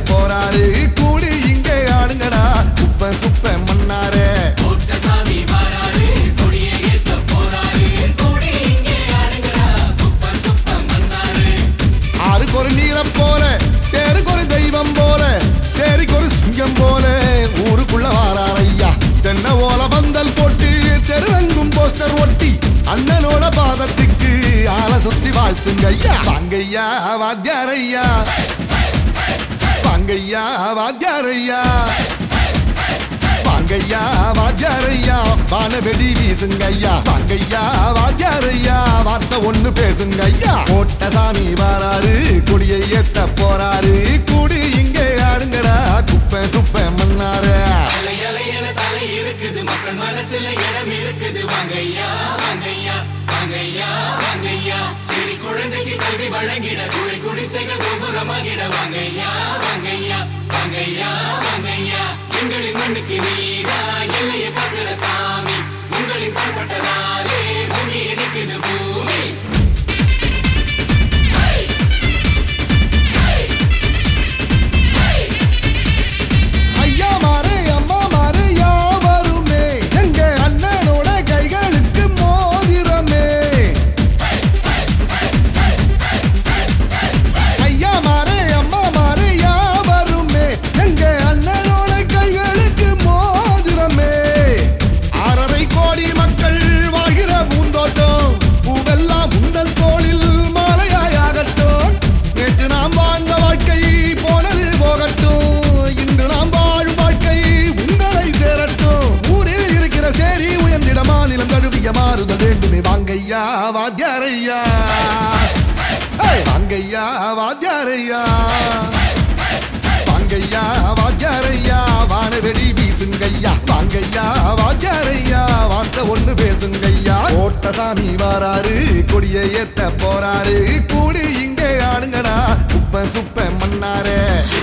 போறாரு கூடி இங்கே ஆடுங்கடா குப்ப சுப்ப மன்னாரே சாமி வாராரு கொடிய ஏத்த போறாரு கொடி இங்கே ஆடுங்கடா குப்ப சுப்ப மன்னாரு ஆறுக்கு ஒரு நீரம் போல தேருக்கு ஒரு தெய்வம் போல சேரிக்கு ஒரு சிங்கம் போல ஊருக்குள்ள வாரார் ஐயா தென்னை ஓல பந்தல் போட்டு தெருவெங்கும் போஸ்டர் ஒட்டி அண்ணனோட பாதத்துக்கு ஆளை சுத்தி வாழ்த்துங்க ஐயா வாங்கய்யா வாத்தியாரையா வாங்கய்யா வாத்தியாரையா வாங்கய்யா வாத்தியாரையா வானவெடி வீசுங்க ஐயா வாங்கய்யா வாத்தியாரையா வார்த்தை ஒண்ணு பேசுங்க ஐயா கோட்ட சாமி வாராரு கொடியை ஏத்த போறாரு கூடி இங்கே ஆடுங்கடா குப்பை சுப்பை மன்னாரு அலை அலையென தலை இருக்குது மக்கள் மனசுல இடம் இருக்குது வாங்கய்யா வாங்கய்யா வாங்கய்யா வாங்கய்யா சிறு குழந்தைக்கு கல்வி வழங்கிட குழி குடிசைகள் கோபுரமாகிட வாங்கய்யா வாங்கய்யா வாங்கய்யா வாங்கய்யா எங்களின் மண்ணுக்கு நீரா எல்லைய காக்கிற சாமி உங்களின் கைப்பட்டதாலே பூமி இருக்குது பூமி ஐயா மாறு அம்மா மாறு யாவருமே எங்க அண்ணனோட கைகளுக்கு மோதிரமே ஐயா மாறு அம்மா மாறு யாவருமே எங்க அண்ணனோட கைகளுக்கு மோதிரமே ஆறரை கோடி மக்கள் வாழ்கிற பூந்தோட்டம் பூவெல்லாம் உந்தன் தோளில் மாலையாயாகட்டும் நேற்று நாம் வாழ்ந்த வாழ்க்கை போனது போகட்டும் இன்று நாம் வாழும் வாழ்க்கை உங்களை சேரட்டும் ஊரில் இருக்கிற சேரி உயர்ந்திட மாநிலம் தழுவிய மாறுத வேண்டுமே வாங்கய்யா வாத்தியாரையா ஏய், வாங்கய்யா வாத்தியாரையா வாங்கய்யா வாத்தியாரையா வானவெடி வீசுங்கய்யா வாங்கய்யா வாத்தியாரையா வார்த்தை ஒண்ணு பேசுங்கய்யா ஓட்ட சாமி வாராரு கொடியை ஏத்த போறாரு கூடி இங்கே ஆடுங்கடா குப்ப சுப்ப மன்னாரே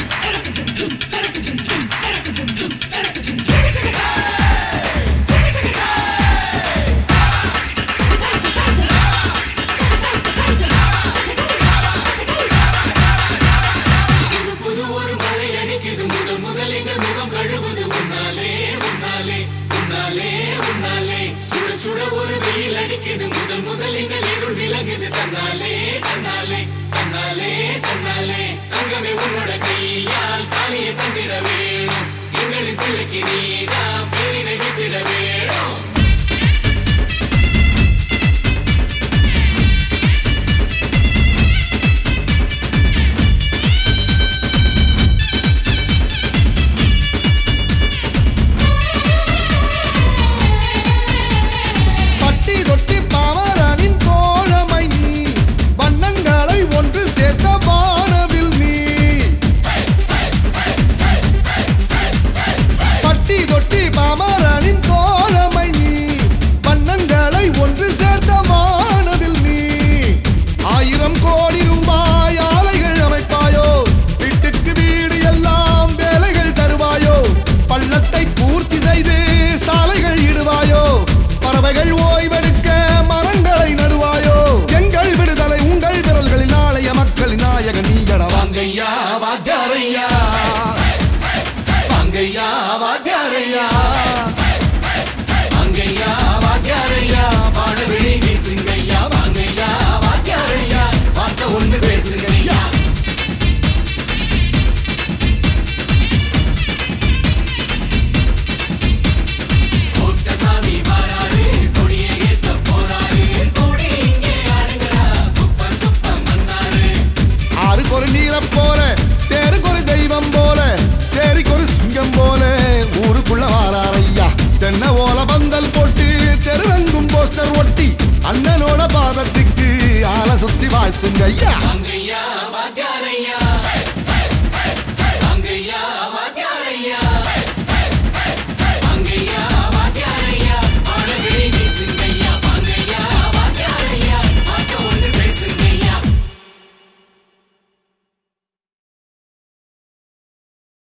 இது புது ஒரு மழை அடிக்குது முதல் முதல் எங்கள் முகம் கழுவுது உன்னாலே உன்னாலே உன்னாலே உன்னாலே சுட சுட ஒரு வெயில் அடிக்குது முதல் முதல் எங்கள் இருள் விலகுது தன்னாலே தன்னாலே தன்னாலே தன்னாலே தங்கமே உன்னோட கையால் தாலியை தந்திட வேணும் எங்களின் பிள்ளைக்கு நீதான் பேரினை வித்திட வேணும் பட்டி தொட்டி பாமரனின் தோழமை நீ வண்ணங்களை ஒன்று சேர்த்த வானவில் நீ பட்டி தொட்டி பாமரனின் தோழமை நீ வண்ணங்களை ஒன்று சேர்த்த வானவில் நீ ஆயிரம் கோடி ரூபாய் ஆலைகள் அமைப்பாயோ வீட்டுக்கு வீடு எல்லாம் வேலைகள் தருவாயோ பள்ளத்தை பூர்த்தி செய்து சாலைகள் இடுவாயோ பறவைகள் ஓய்வெடுக்க மரங்களை நடுவாயோ எங்கள் விடுதலை உங்கள் விரல்களில் நாளைய மக்களின் நாயகன் நீயட வாங்கய்யா வாத்தியாரையா வாங்கய்யா வாத்தியாரையா அங்கையா வாத்தியாரையா பாடவிழி வீசுங்கய்யா வாங்கையா வாத்தியாரையா வார்த்தை ஒன்று பேசுங்கய்யா சாமி வாராரு கொடிய ஏத்த போறாரு கொடி இங்கே ஆடுங்கடா குப்ப சுப்ப மன்னாரு ஆறுக்கு ஒரு நீரம் போல தேருக்கு ஒரு தெய்வம் போல சேரிக்கு ஒரு சிங்கம் போல ஊருக்குள்ள வாரார் ஐயா தென்னை ஓல பந்தல் போட்டு தெருவெங்கும் போஸ்டர் ஒட்டி அண்ணனோட பாதத்துக்கு ஆளை சுத்தி வாழ்த்துங்க ஐயா அங்கையா வாத்தியாரையா